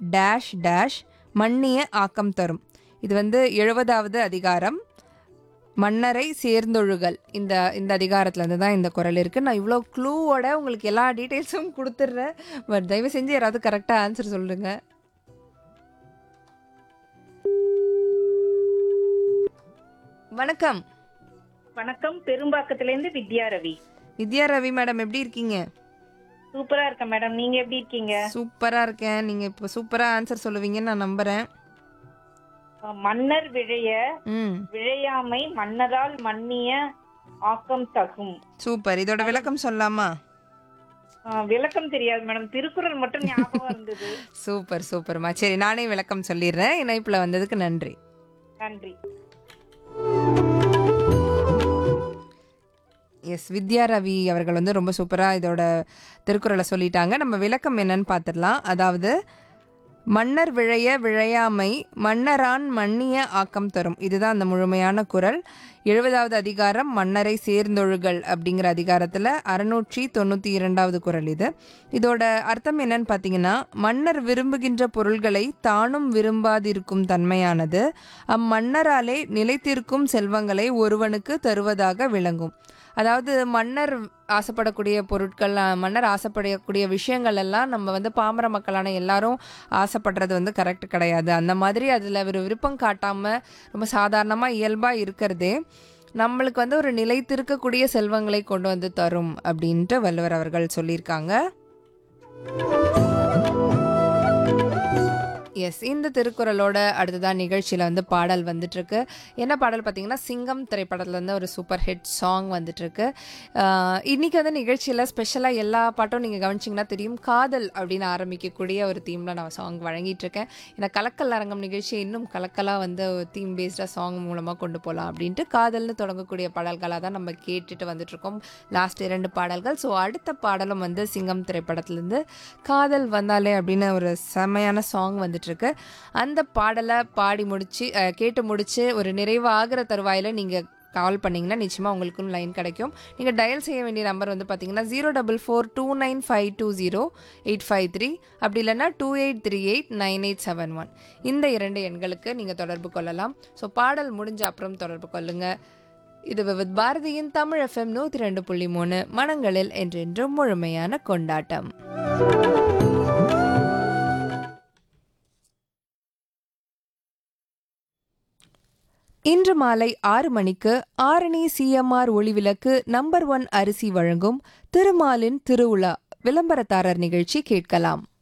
dash dash மன்னிய ஆக்கம் தரும் இது வந்து எழுபதாவது அதிகாரம் மன்னரை சேர்ந்தொழுகல் இந்த இந்த அதிகாரத்துல இருந்து தான் இந்த குரல் இருக்கு நான் இவ்வளோ க்ளூவோட உங்களுக்கு எல்லா டீட்டெயில்ஸும் கொடுத்துட்றேன் பட் தயவு செஞ்சு யாராவது கரெக்டாக ஆன்சர் சொல்லுங்க வணக்கம் வணக்கம் பெரும்பாக்கத்துல இருந்து வித்யா ரவி வித்யா ரவி மேடம் எப்படி இருக்கீங்க சூப்பரா இருக்கேன் மேடம் நீங்க எப்படி இருக்கீங்க சூப்பரா இருக்கேன் நீங்க இப்போ சூப்பரா ஆன்சர் சொல்லுவீங்கன்னு நான் நம்புறேன் அஹ் மன்னர் விழைய ம் விழையாமை மன்னரால் மன்னிய ஆக்கம் தகும் சூப்பர் இதோட விளக்கம் சொல்லலாமா அஹ் விளக்கம் தெரியாது மேடம் திருக்குறள் மட்டும் ஞாபகம் இருந்தது சூப்பர் சூப்பர்மா சரி நானே விளக்கம் சொல்லிடுறேன் இணைப்பில் வந்ததுக்கு நன்றி நன்றி எஸ் வித்யா ரவி அவர்கள் வந்து ரொம்ப சூப்பராக இதோட திருக்குறளை சொல்லிட்டாங்க நம்ம விளக்கம் என்னன்னு பார்த்துடலாம் அதாவது மன்னர் விழைய விழையாமை மன்னரான் மன்னிய ஆக்கம் தரும் இதுதான் அந்த முழுமையான குறள் எழுபதாவது அதிகாரம் மன்னரை சேர்ந்தொழுகல் அப்படிங்கிற அதிகாரத்தில் அறுநூற்றி தொண்ணூற்றி இரண்டாவது குறள் இது இதோட அர்த்தம் என்னன்னு பார்த்தீங்கன்னா மன்னர் விரும்புகின்ற பொருள்களை தானும் விரும்பாதிருக்கும் தன்மையானது அம்மன்னராலே நிலைத்திருக்கும் செல்வங்களை ஒருவனுக்கு தருவதாக விளங்கும் அதாவது மன்னர் ஆசைப்படக்கூடிய பொருட்கள் அஹ், மன்னர் ஆசைப்படக்கூடிய விஷயங்கள் எல்லாம் நம்ம வந்து பாமர மக்களான எல்லாரும் ஆசைப்படுறது வந்து கரெக்ட் கிடையாது அந்த மாதிரி அதில் ஒரு விருப்பம் காட்டாமல் ரொம்ப சாதாரணமாக இயல்பாக இருக்கிறதே நம்மளுக்கு வந்து ஒரு நிலைத்திருக்கக்கூடிய செல்வங்களை கொண்டு வந்து தரும் அப்படின்ட்டு வள்ளுவர் அவர்கள் சொல்லியிருக்காங்க எஸ் இந்த திருக்குறளோட அடுத்ததான் நிகழ்ச்சியில் வந்து பாடல் வந்துட்டுருக்கு என்ன பாடல் பார்த்தீங்கன்னா சிங்கம் திரைப்படத்துலேருந்து ஒரு சூப்பர் ஹிட் சாங் வந்துட்டுருக்கு இன்றைக்கி வந்து நிகழ்ச்சியில் ஸ்பெஷலாக எல்லா பாட்டும் நீங்கள் கவனிச்சிங்கன்னா தெரியும் காதல் அப்படின்னு ஆரம்பிக்கக்கூடிய ஒரு தீமில் நான் சாங் வழங்கிட்டுருக்கேன் ஏன்னா கலக்கல் அரங்கம் நிகழ்ச்சியை இன்னும் கலக்கலாக வந்து தீம் பேஸ்டாக சாங் மூலமாக கொண்டு போகலாம் அப்படின்ட்டு காதல்னு தொடங்கக்கூடிய பாடல்களாக தான் நம்ம கேட்டுட்டு வந்துட்டுருக்கோம் லாஸ்ட் இரண்டு பாடல்கள் ஸோ அடுத்த பாடலும் வந்து சிங்கம் திரைப்படத்துலேருந்து காதல் வந்தாலே அப்படின்னு ஒரு செமையான சாங் வந்துட்டுருக்கு அந்த பாடலை பாடி முடிச்சு அஹ், கேட்டு முடிச்சு ஒரு நிறைவாகிற தருவாயில் நீங்கள் கால் பண்ணிங்கன்னா நிச்சயமாக உங்களுக்கும் லைன் கிடைக்கும் நீங்கள் டயல் செய்ய வேண்டிய நம்பர் வந்து பார்த்தீங்கன்னா zero double four two nine five two zero eight five three அப்படி இல்லைன்னா two eight three eight nine eight seven one இந்த இரண்டு எண்களுக்கு நீங்கள் தொடர்பு கொள்ளலாம் ஸோ பாடல் முடிஞ்ச அப்புறம் தொடர்பு கொள்ளுங்கள் இது வித் பாரதியின் தமிழ் எஃப்எம் நூற்றி ரெண்டு புள்ளி மூணு மனங்களில் என்றென்றும் முழுமையான கொண்டாட்டம் இன்று மாலை ஆறு மணிக்கு Arani CMR Olivilakku number one அரிசி வழங்கும் திருமாலின் திருவிழா விளம்பரதாரர் நிகழ்ச்சி கேட்கலாம்